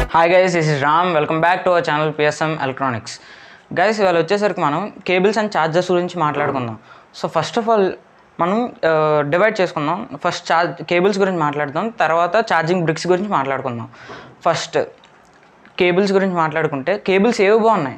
hi guys this is Ram welcome back to our channel PSM electronics guys ఇవాళ వచ్చేసరికి మనం cables and chargers గురించి మాట్లాడుకుందాం సో ఫస్ట్ ఆఫ్ ఆల్ మనం divide చేసుకుందాం ఫస్ట్ చార్జ్ కేబుల్స్ గురించి మాట్లాడదాం తర్వాత ఛార్జింగ్ బ్రిక్స్ గురించి మాట్లాడుకుందాం ఫస్ట్ కేబుల్స్ గురించి మాట్లాడుకుంటే కేబుల్స్ ఏవి బాగున్నాయి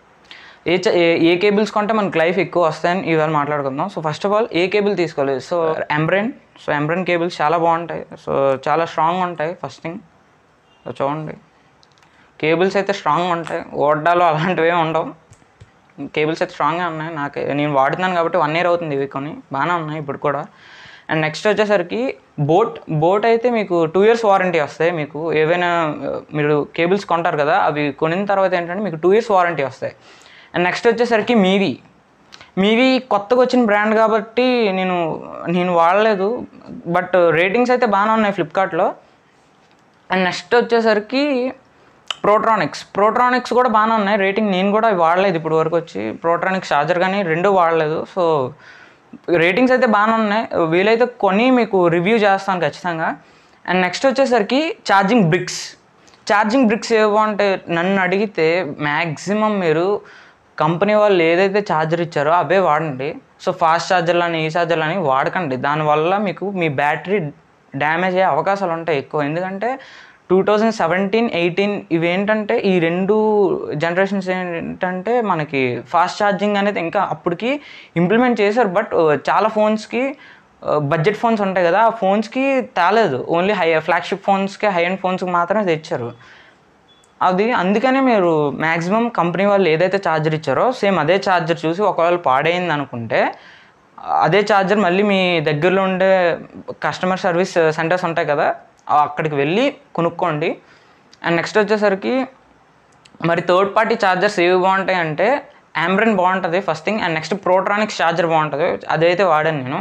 ఏ చ- ఏ ఏ కేబుల్స్ కొంటే మనకి లైఫ్ ఎక్కువ వస్తాయని ఇవాళ మాట్లాడుకుందాం సో ఫస్ట్ ఆఫ్ ఆల్ ఏ కేబుల్ తీసుకోలేదు so Ambrane so Ambrane cables చాలా బాగుంటాయి సో చాలా స్ట్రాంగ్ ఉంటాయి ఫస్ట్ థింగ్ సో చూడండి కేబుల్స్ అయితే స్ట్రాంగ్ ఉంటాయి ఓడ్డాలు అలాంటివి ఏమి ఉండవు కేబుల్స్ అయితే స్ట్రాంగ్గా ఉన్నాయి నాకు నేను వాడుతున్నాను కాబట్టి వన్ ఇయర్ అవుతుంది ఇవి కొని బాగానే ఉన్నాయి ఇప్పుడు కూడా అండ్ నెక్స్ట్ వచ్చేసరికి బోట్ బోట్ అయితే మీకు టూ ఇయర్స్ వారంటీ వస్తాయి మీకు ఏవైనా ఆ, మీరు కేబుల్స్ కొంటారు కదా అవి కొనిన తర్వాత ఏంటంటే మీకు టూ ఇయర్స్ వారంటీ వస్తాయి అండ్ నెక్స్ట్ వచ్చేసరికి మీవి మీవి కొత్తగా వచ్చిన బ్రాండ్ కాబట్టి నేను నేను వాడలేదు బట్ రేటింగ్స్ అయితే బాగానే ఉన్నాయి ఫ్లిప్కార్ట్లో అండ్ నెక్స్ట్ వచ్చేసరికి ప్రోట్రానిక్స్ ప్రోట్రానిక్స్ కూడా బాగానే ఉన్నాయి రేటింగ్ నేను కూడా అవి వాడలేదు ఇప్పుడు వరకు వచ్చి ప్రోట్రానిక్స్ ఛార్జర్ కానీ రెండు వాడలేదు సో రేటింగ్స్ అయితే బాగానే ఉన్నాయి వీలైతే కొని మీకు రివ్యూ చేస్తాను ఖచ్చితంగా అండ్ నెక్స్ట్ వచ్చేసరికి ఛార్జింగ్ బ్రిక్స్ ఛార్జింగ్ బ్రిక్స్ ఏవో అంటే నన్ను అడిగితే మ్యాక్సిమం మీరు కంపెనీ వాళ్ళు ఏదైతే ఛార్జర్ ఇచ్చారో అవే వాడండి సో ఫాస్ట్ ఛార్జర్లు అని ఈ ఛార్జర్లు అని వాడకండి దానివల్ల మీకు మీ బ్యాటరీ డ్యామేజ్ అయ్యే అవకాశాలు ఉంటాయి ఎక్కువ ఎందుకంటే టూ థౌజండ్ సెవెంటీన్ ఎయిటీన్ ఇవి ఏంటంటే ఈ రెండు జనరేషన్స్ ఏంటంటే మనకి ఫాస్ట్ ఛార్జింగ్ అనేది ఇంకా అప్పటికి ఇంప్లిమెంట్ చేశారు బట్ చాలా ఫోన్స్కి బడ్జెట్ ఫోన్స్ ఉంటాయి కదా ఆ ఫోన్స్కి తేలేదు ఓన్లీ హై ఫ్లాగ్షిప్ ఫోన్స్కి హై అండ్ ఫోన్స్కి మాత్రమే తెచ్చారు అది అందుకనే మీరు మ్యాక్సిమం కంపెనీ వాళ్ళు ఏదైతే ఛార్జర్ ఇచ్చారో సేమ్ అదే ఛార్జర్ చూసి ఒకవేళ పాడైంది అనుకుంటే అదే ఛార్జర్ మళ్ళీ మీ దగ్గరలో ఉండే కస్టమర్ సర్వీస్ సెంటర్స్ ఉంటాయి కదా ఆ అక్కడికి వెళ్ళి కొనుక్కోండి అండ్ నెక్స్ట్ వచ్చేసరికి మరి థర్డ్ పార్టీ ఛార్జర్స్ ఏవి బాగుంటాయి అంటే ఆంబ్రెన్ బాగుంటుంది first thing and next Portronics charger బాగుంటుంది అదైతే వాడాను నేను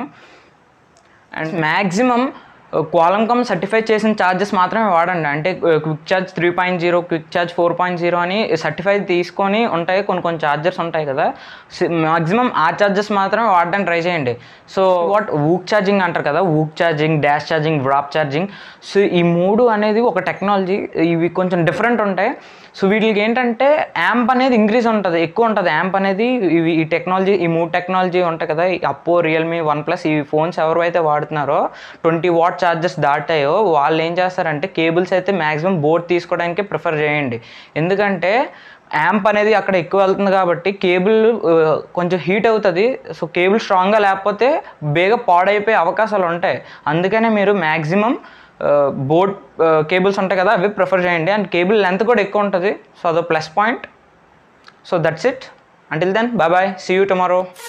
అండ్ మ్యాక్సిమం క్వాలంకమ్ సర్టిఫై చేసిన ఛార్జెస్ మాత్రమే వాడండి అంటే quick charge three point zero quick charge four point zero అని సర్టిఫై తీసుకొని ఉంటాయి కొన్ని కొన్ని ఛార్జర్స్ ఉంటాయి కదా మ్యాక్సిమం ఆ ఛార్జెస్ మాత్రమే వాడడానికి ట్రై చేయండి సో వాట్ ఊక్ ఛార్జింగ్ అంటారు కదా VOOC charging dash charging dart charging so ఈ మూడు అనేది ఒక టెక్నాలజీ ఇవి కొంచెం డిఫరెంట్ ఉంటాయి సో వీటికి ఏంటంటే యాంప్ అనేది ఇంక్రీజ్ ఉంటుంది ఎక్కువ ఉంటుంది యాంప్ అనేది ఇవి ఈ టెక్నాలజీ ఈ మూడు టెక్నాలజీ ఉంటాయి కదా ఈ అప్పో రియల్మీ వన్ ప్లస్ ఈ ఫోన్స్ ఎవరైతే వాడుతున్నారో ట్వంటీ వాట్ ఛార్జెస్ దాటాయో వాళ్ళు ఏం చేస్తారంటే కేబుల్స్ అయితే మ్యాక్సిమం బోర్డ్ తీసుకోవడానికి ప్రిఫర్ చేయండి ఎందుకంటే యాంప్ అనేది అక్కడ ఎక్కువ వెళ్తుంది కాబట్టి కేబుల్ ఆ, కొంచెం హీట్ అవుతుంది సో కేబుల్ స్ట్రాంగ్గా లేకపోతే బేగా పాడైపోయే అవకాశాలు ఉంటాయి అందుకనే మీరు మ్యాక్సిమం బోర్డ్ కేబుల్స్ ఉంటాయి కదా అవి ప్రిఫర్ చేయండి అండ్ కేబుల్ లెంత్ కూడా ఎక్కువ ఉంటుంది సో అదో plus point so that's it until then bye bye see you tomorrow